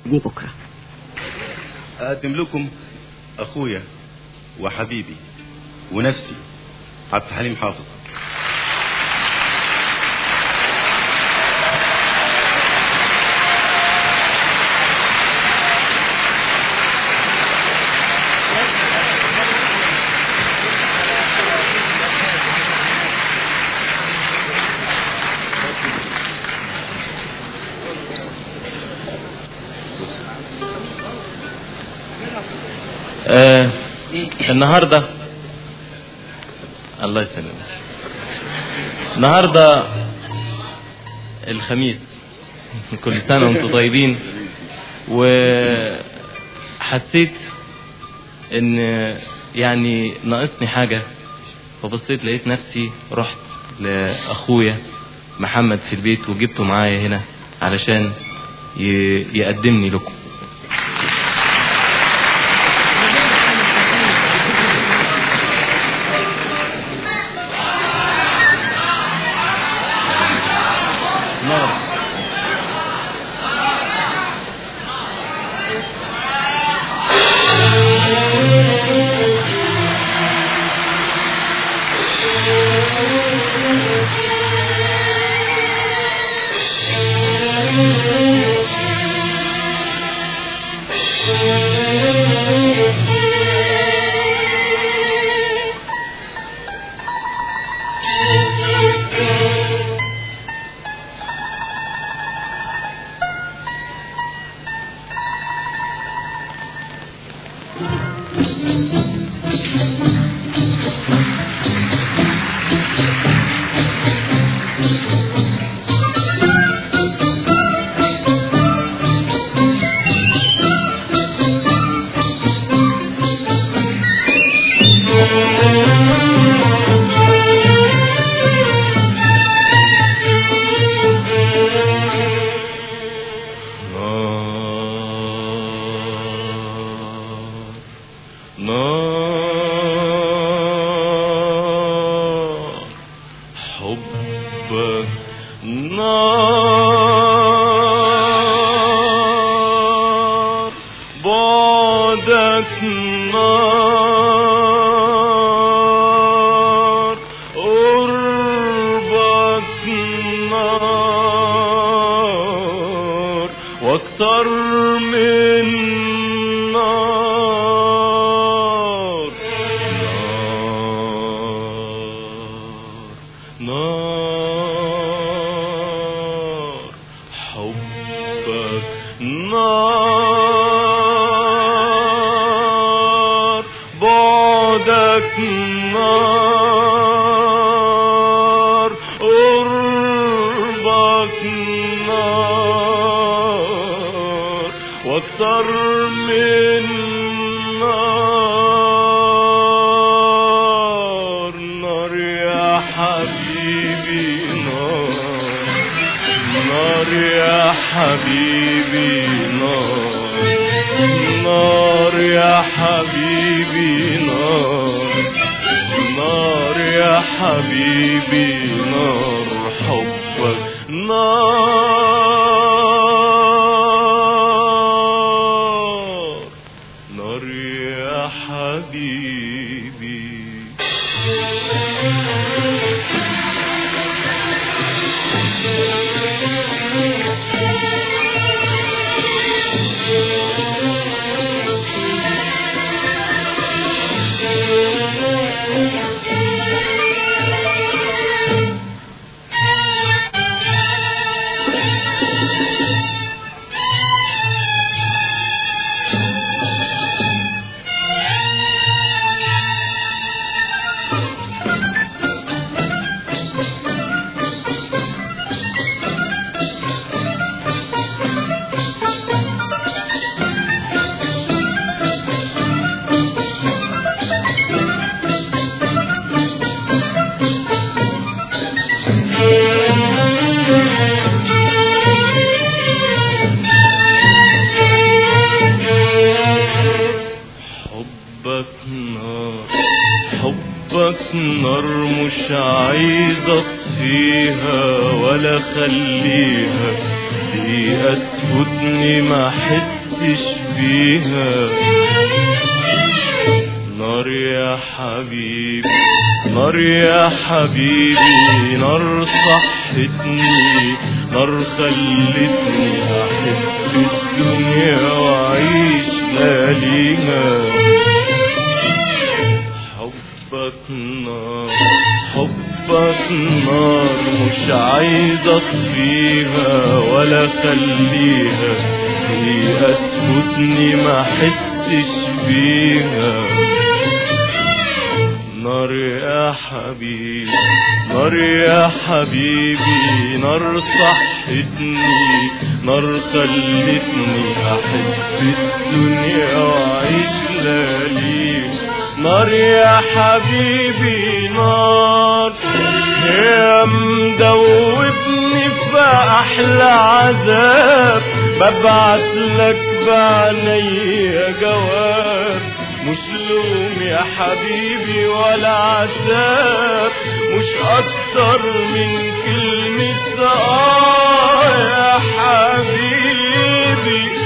دي بكرة أقدم لكم أخويا وحبيبي ونفسي عبد الحليم حافظ آه النهاردة الله يسلمك النهاردة الخميس كل سنة وانتم طيبين وحسيت ان يعني ناقصني حاجة فبصيت لقيت نفسي رحت لأخويا محمد في البيت وجبته معايا هنا علشان ي- يقدمني لكم نار نار حبك نار بعدك نار قربك نار واكتر من نار نار حبك نار بعدك نار قربك نار واكتر من نار نار يا حبيبي نار نار يا حبيبي نار نار يا حبيبي نار نار يا حبيبي نار حبك نار نار يا حبيبي حبك نار حبك نار مش عايز اطفيها ولا خليها دقيقة تفوتني ما حسش بيها نار يا حبيبي نار يا حبيبي نار صحتني نار خلتني أحب الدنيا وأعيش لياليها حبك نار حبك نار مش عايز اطفيها ولا خليها دقيقة تفوتني ما حسش بيها نار يا حبيبي نار يا حبيبي نار صحتني نار خلتني احب الدنيا واعيش لياليها نار يا حبيبي نار يا مدوبني في احلى عذاب ببعت لك بعينيا جواب مش لوم يا حبيبي ولا عذاب مش اكتر من كلمة اه يا حبيبي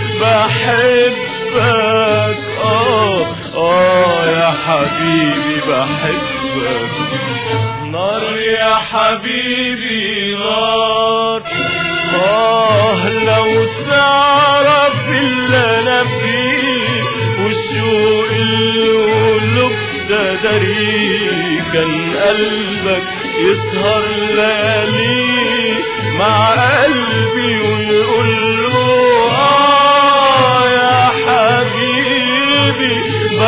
بحبك اه اه يا حبيبي بحبك نار يا حبيبي نار اه لو تعرف اللي انا فيه والشوق اللي قلوب ده دري كان قلبك يسهر ليالي مع قلبي ويقول له اه يا حبيبي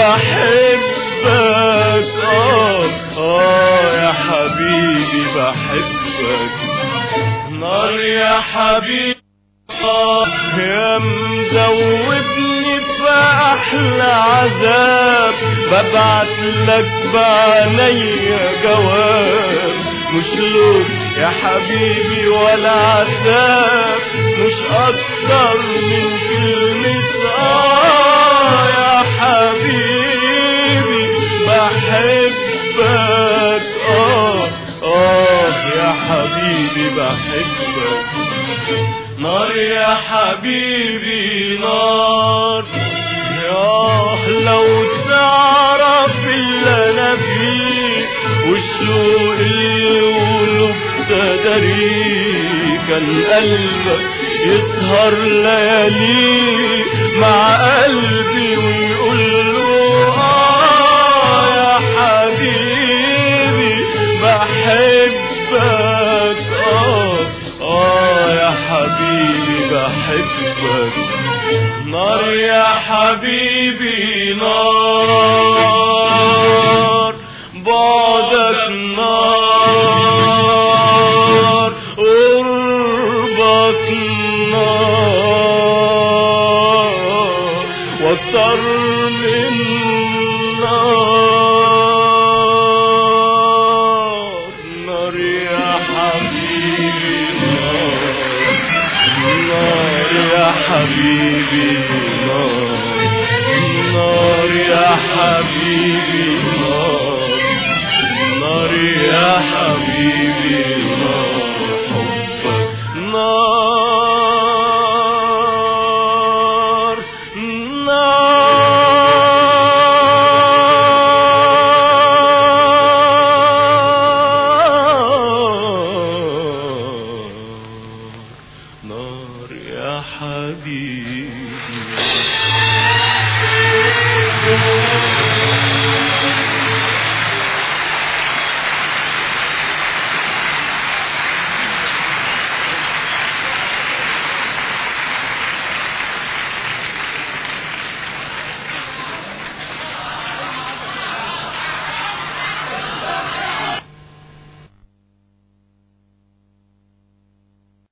بحبك اه اه يا حبيبي بحبك نار يا حبيبي آه يا مذوبني في احلى عذاب ببعت لك بعينيا جواب مش لوم يا حبيبي ولا عذاب مش اكتر من كلمة اه يا حبيبي بحبك اه اه يا حبيبي بحبك نار يا حبيبي نار ياه لو تعرف اللي انا فيه والشوق اللي قلوب تدري كان قلبك يسهر ليالي مع قلبي ويقول له اه يا حبيبي بحبك اه اه يا حبيبي بحبك نار يا حبيبي نار بعدك نار قربك نار واكتر من نار نار يا حبيبي نار نار يا حبيبي نار نار يا حبيبي نار نار يا حبيبي نار حبك نار نار نار يا حبيبي